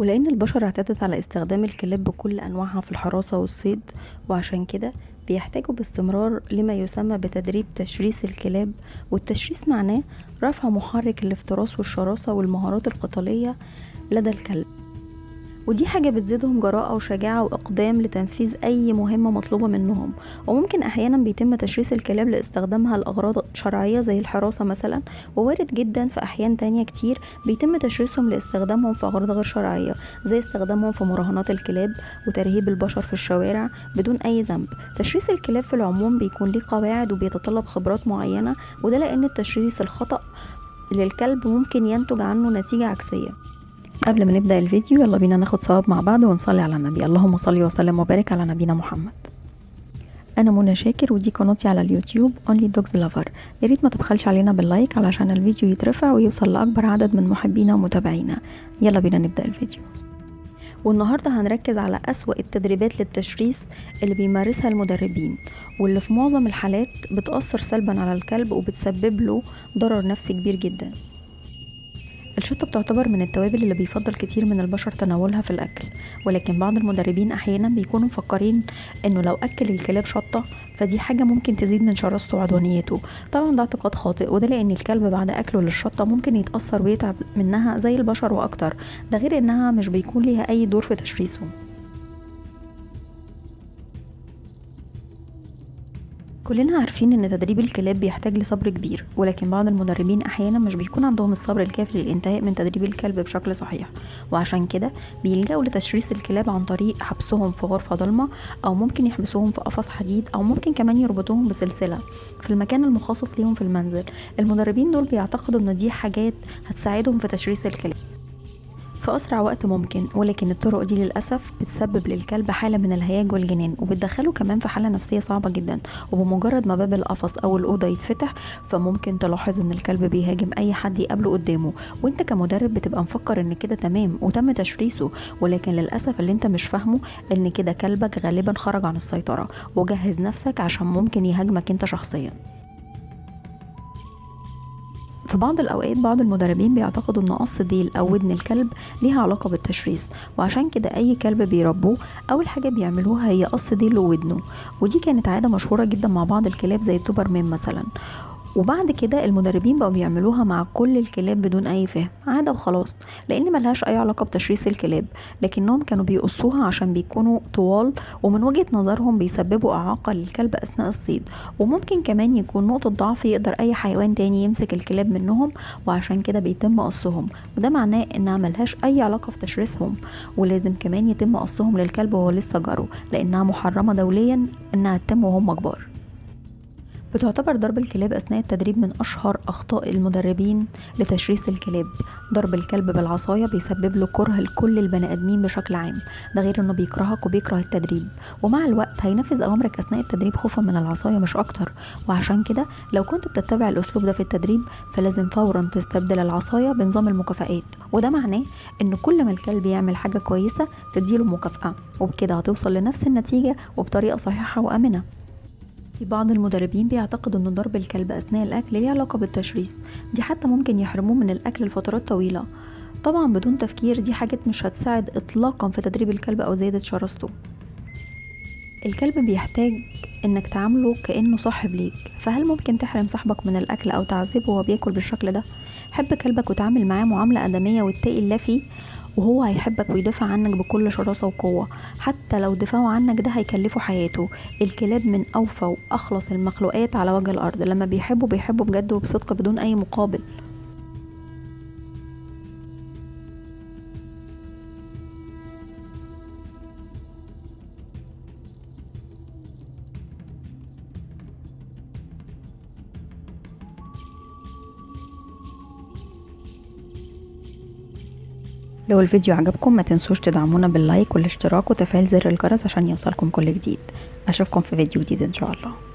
ولأن البشر اعتادت على استخدام الكلاب بكل أنواعها في الحراسة والصيد وعشان كده بيحتاجوا باستمرار لما يسمى بتدريب تشريس الكلاب والتشريس معناه رفع محرك الافتراس والشراسة والمهارات القتالية لدى الكلب ودي حاجة بتزيدهم جراءة وشجاعة وإقدام لتنفيذ أي مهمة مطلوبة منهم وممكن أحيانا بيتم تشريس الكلاب لاستخدامها لأغراض شرعية زي الحراسة مثلا ووارد جدا في أحيان تانية كتير بيتم تشريسهم لاستخدامهم في أغراض غير شرعية زي استخدامهم في مراهنات الكلاب وترهيب البشر في الشوارع بدون أي ذنب تشريس الكلاب في العموم بيكون ليه قواعد وبيتطلب خبرات معينة وده لأن التشريس الخطأ للكلب ممكن ينتج عنه نتيجة عكسية قبل ما نبدأ الفيديو يلا بينا ناخد ثواب مع بعض ونصلي على النبي اللهم صل وسلم وبارك على نبينا محمد انا منى شاكر ودي قناتي على اليوتيوب Only Dogs Lover يا ريت ما تبخلش علينا باللايك علشان الفيديو يترفع ويوصل لاكبر عدد من محبينا ومتابعينا يلا بينا نبدأ الفيديو والنهاردة هنركز على أسوأ التدريبات للتشريس اللي بيمارسها المدربين واللي في معظم الحالات بتأثر سلبا على الكلب وبتسبب له ضرر نفسي كبير جدا الشطة بتعتبر من التوابل اللي بيفضل كتير من البشر تناولها في الأكل ولكن بعض المدربين أحيانا بيكونوا مفكرين إنه لو أكل الكلاب شطة فدي حاجة ممكن تزيد من شراسته وعدوانيته طبعا ده اعتقاد خاطئ وده لأن الكلب بعد أكله للشطة ممكن يتأثر ويتعب منها زي البشر وأكتر ده غير إنها مش بيكون ليها أي دور في تشريسه كلنا عارفين ان تدريب الكلاب بيحتاج لصبر كبير ولكن بعض المدربين احيانا مش بيكون عندهم الصبر الكافي للانتهاء من تدريب الكلب بشكل صحيح وعشان كده بيلجأوا لتشريس الكلاب عن طريق حبسهم في غرفة ضلمة او ممكن يحبسوهم في قفص حديد او ممكن كمان يربطوهم بسلسلة في المكان المخصص ليهم في المنزل المدربين دول بيعتقدوا ان دي حاجات هتساعدهم في تشريس الكلاب في أسرع وقت ممكن ولكن الطرق دي للأسف بتسبب للكلب حالة من الهياج والجنان وبتدخله كمان في حالة نفسية صعبة جدا وبمجرد ما باب القفص أو الأوضة يتفتح فممكن تلاحظ إن الكلب بيهاجم أي حد يقابله قدامه وأنت كمدرب بتبقى مفكر إن كده تمام وتم تشريسه ولكن للأسف اللي أنت مش فاهمه إن كده كلبك غالبا خرج عن السيطرة وجهز نفسك عشان ممكن يهاجمك أنت شخصيا في بعض الأوقات بعض المدربين بيعتقدوا إن قص ديل أو ودن الكلب ليها علاقة بالتشريس وعشان كده أي كلب بيربوه أول حاجة بيعملوها هي قص ديله وودنه ودي كانت عادة مشهورة جدا مع بعض الكلاب زي الدوبرمان مثلا وبعد كده المدربين بقوا بيعملوها مع كل الكلاب بدون اي فهم عادة وخلاص لان ملهاش اي علاقة بتشريس الكلاب لكنهم كانوا بيقصوها عشان بيكونوا طوال ومن وجهة نظرهم بيسببوا اعاقة للكلب اثناء الصيد وممكن كمان يكون نقطة ضعف يقدر اي حيوان تاني يمسك الكلاب منهم وعشان كده بيتم قصهم وده معناه انها ملهاش اي علاقة في تشريسهم ولازم كمان يتم قصهم للكلب وهو لسه جرو لانها محرمة دوليا انها تتم وهم كبار بتعتبر ضرب الكلاب أثناء التدريب من أشهر أخطاء المدربين لتشريس الكلاب ضرب الكلب بالعصاية بيسبب له كره لكل البني آدمين بشكل عام ده غير إنه بيكرهك وبيكره التدريب ومع الوقت هينفذ أوامرك أثناء التدريب خوفا من العصاية مش أكتر وعشان كده لو كنت بتتبع الأسلوب ده في التدريب فلازم فورا تستبدل العصاية بنظام المكافآت وده معناه إن كل ما الكلب يعمل حاجة كويسة تديله مكافأة وبكده هتوصل لنفس النتيجة وبطريقة صحيحة وآمنة في بعض المدربين بيعتقدوا ان ضرب الكلب اثناء الاكل ليه علاقه بالتشريس دي حتى ممكن يحرموه من الاكل لفترات طويله طبعا بدون تفكير دي حاجات مش هتساعد اطلاقا في تدريب الكلب او زياده شراسته الكلب بيحتاج انك تعامله كانه صاحب ليك فهل ممكن تحرم صاحبك من الاكل او تعذبه وهو بياكل بالشكل ده حب كلبك وتعامل معاه معامله ادميه واتقي الله فيه وهو هيحبك ويدافع عنك بكل شراسة وقوة حتى لو دفاعه عنك ده هيكلفه حياته الكلاب من أوفى وأخلص المخلوقات على وجه الأرض لما بيحبوا بيحبوا بجد وبصدق بدون أي مقابل لو الفيديو عجبكم ما تنسوش تدعمونا باللايك والاشتراك وتفعيل زر الجرس عشان يوصلكم كل جديد اشوفكم في فيديو جديد ان شاء الله